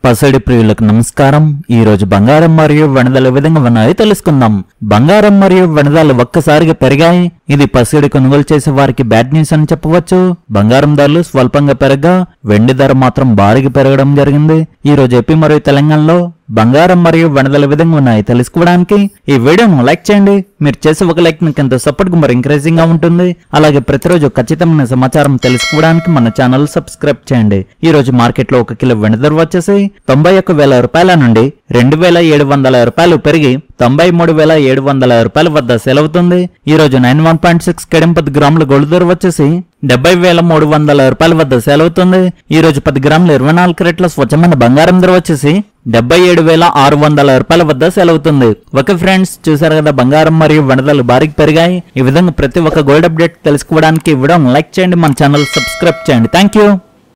పసిడి ప్రియులకు నమస్కారం ఈ రోజు బంగారం మరియు వెనదల విధంగా ఉన్నాయో తెలుసుకుందాం బంగారం మరియు వెనదాలు ఒక్కసారిగా పెరిగాయి ఇది పసిడి కొనుగోలు చేసే వారికి బ్యాడ్ న్యూస్ అని చెప్పవచ్చు బంగారం ధరలు స్వల్పంగా పెరగా వెండి ధర మాత్రం భారీగా పెరగడం జరిగింది ఈ రోజు ఏపీ మరియు తెలంగాణలో బంగారం మరియు వెనదల విధంగా ఉన్నాయి తెలుసుకోవడానికి ఈ వీడియోను లైక్ చేయండి మీరు చేసే ఒక లైక్ మీకు ఎంతో సపోర్ట్ గా మరి ఎంకరేజింగ్ గా ఉంటుంది అలాగే ప్రతిరోజు ఖచ్చితమైన సమాచారం తెలుసుకోవడానికి మన ఛానల్ సబ్స్క్రైబ్ చేయండి ఈ రోజు మార్కెట్ లో ఒక కిలో వెండి ధర వచ్చేసి తొంభై ఒక్క వేల రూపాయల నుండి రెండు వేల ఏడు వందల రూపాయలు పెరిగి తొంభై మూడు వేల ఏడు వందల రూపాయల వద్ద సెలవుతుంది ఈ రోజు నైన్ వన్ పాయింట్ సిక్స్ పది గ్రాముల గోల్డ్ ధర వచ్చేసి డెబ్బై వేల మూడు వందల రూపాయల వద్ద సెలవుతుంది ఈ రోజు పది గ్రాముల ఇరవై నాలుగు క్రెట్ల స్వచ్ఛమైన బంగారం ధర వచ్చేసి డెబ్బై ఏడు వేల ఆరు వందల రూపాయల వద్ద సెలవుతుంది ఓకే ఫ్రెండ్స్ చూసారు కదా బంగారం మరియు వనదలు భారీగా పెరిగాయి ఈ విధంగా ప్రతి ఒక్క గోల్డ్ అప్డేట్ తెలుసుకోవడానికి ఈ వీడియోను లైక్ చేయండి మన ఛానల్ సబ్స్క్రైబ్ చేయండి థ్యాంక్ యూ